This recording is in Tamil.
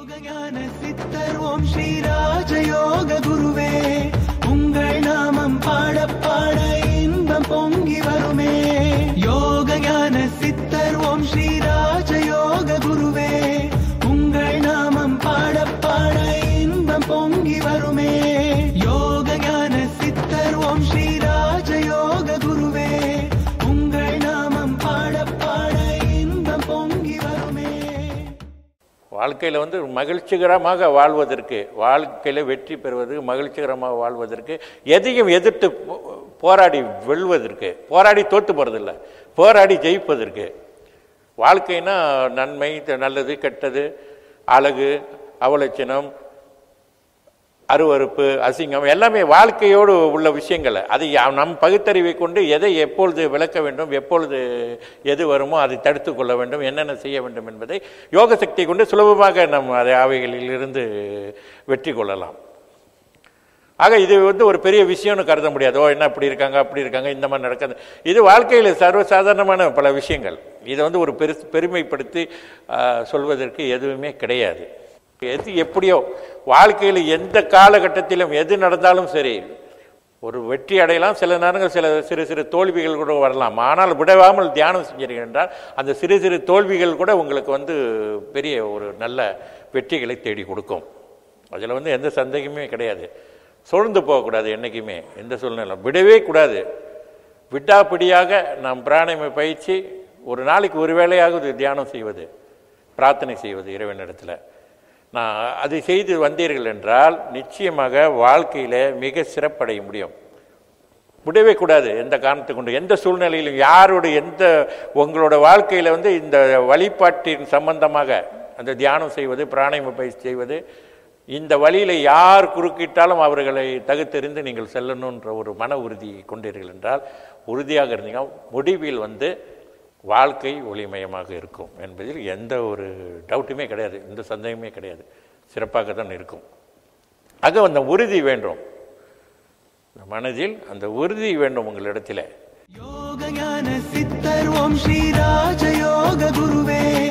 யோகஞான சித்தர் ஓம் ஸ்ரீராஜயோக குருவே உங்கள் நாமம் பாட பாட இன்பம் பொங்கி வருமே யோகஞான சித்தர் ஓம் ஸ்ரீராஜயோக குருவே உங்கள் நாமம் பாட பாட இன்பம் பொங்கி வருமே யோகஞான சித்தர் ஓம் ஸ்ரீராஜயோக குருவே உங்கள் நாமம் பாட பாட இன்பம் பொங்கி வருமே வாழ்க்கையில் வந்து மகிழ்ச்சிகரமாக வாழ்வதற்கு வாழ்க்கையில் வெற்றி பெறுவது மகிழ்ச்சிகரமாக வாழ்வதற்கு எதையும் எதிர்த்து போ- போராடி வெல்வதற்கு போராடி தோற்று போகிறதில்ல போராடி ஜெயிப்பதற்கு வாழ்க்கைனா நன்மை த- நல்லது கெட்டது அழகு அவலட்சணம் அருவருப்பு அசிங்கம் எல்லாமே வாழ்க்கையோடு உள்ள விஷயங்கள் அது யா- நம் பகுத்தறிவை கொண்டு எதை எப்பொழுது விளக்க வேண்டும் எப்பொழுது எது வருமோ அதை தடுத்து கொள்ள வேண்டும் என்னென்ன செய்ய வேண்டும் என்பதை யோக சக்தி கொண்டு சுலபமாக நம் அதை அவைகளில் இருந்து வெற்றி கொள்ளலாம் ஆக இது வந்து ஒரு பெரிய விஷயம்னு கருத முடியாது ஓ என்ன இப்படி இருக்காங்க அப்படி இருக்காங்க இந்த மாதிரி நடக்காது இது வாழ்க்கையில் சர்வசாதாரணமான பல விஷயங்கள் இதை வந்து ஒரு பெரு பெருமைப்படுத்தி ஆ, சொல்வதற்கு எதுவுமே கிடையாது எது எப்படியோ வாழ்க்கையில் எந்த காலகட்டத்திலும் எது நடந்தாலும் சரி ஒரு வெற்றி அடையலாம் சில நேரங்கள் சில சிறு சிறு தோல்விகள் கூட வரலாம் ஆனால் விடாமல் தியானம் செஞ்சீர்கள் என்றால் அந்த சிறு சிறு தோல்விகள் கூட உங்களுக்கு வந்து பெரிய ஒரு நல்ல வெற்றிகளை தேடி கொடுக்கும் அதில் வந்து எந்த சந்தேகமே கிடையாது சோர்ந்து போகக்கூடாது என்றைக்குமே எந்த சூழ்நிலை விடவே கூடாது விட்டாப்பிடியாக நாம் பிராணாயாம பயிற்சி ஒரு நாளைக்கு ஒரு வேளையாவது தியானம் செய்வது பிரார்த்தனை செய்வது இறைவனிடத்தில் நான் அதை செய்து வந்தீர்கள் என்றால் நிச்சயமாக வாழ்க்கையில் மிக சிறப்படைய முடியும் விடவே கூடாது எந்த காரணத்தை கொண்டு எந்த சூழ்நிலையிலும் யாருடைய எந்த உங்களோட வாழ்க்கையில் வந்து இந்த வழிபாட்டின் சம்பந்தமாக அந்த தியானம் செய்வது பிராணாயாம பயிற்சி செய்வது இந்த வழியில் யார் குறுக்கிட்டாலும் அவர்களை தகுத்தெறிந்து நீங்கள் செல்லணுன்ற ஒரு மன உறுதி கொண்டீர்கள் என்றால் உறுதியாக இருந்தீங்க முடிவில் வந்து வாழ்க்கை ஒளிமயமாக இருக்கும் என்பதில் எந்த ஒரு டவுட்டுமே கிடையாது எந்த சந்தேகமே கிடையாது சிறப்பாக தான் இருக்கும் ஆக அந்த உறுதி வேண்டும் இந்த மனதில் அந்த உறுதி வேண்டும் உங்களிடத்தில் யோகஞான சித்தர் ஓம் ஸ்ரீராஜயோக குருவே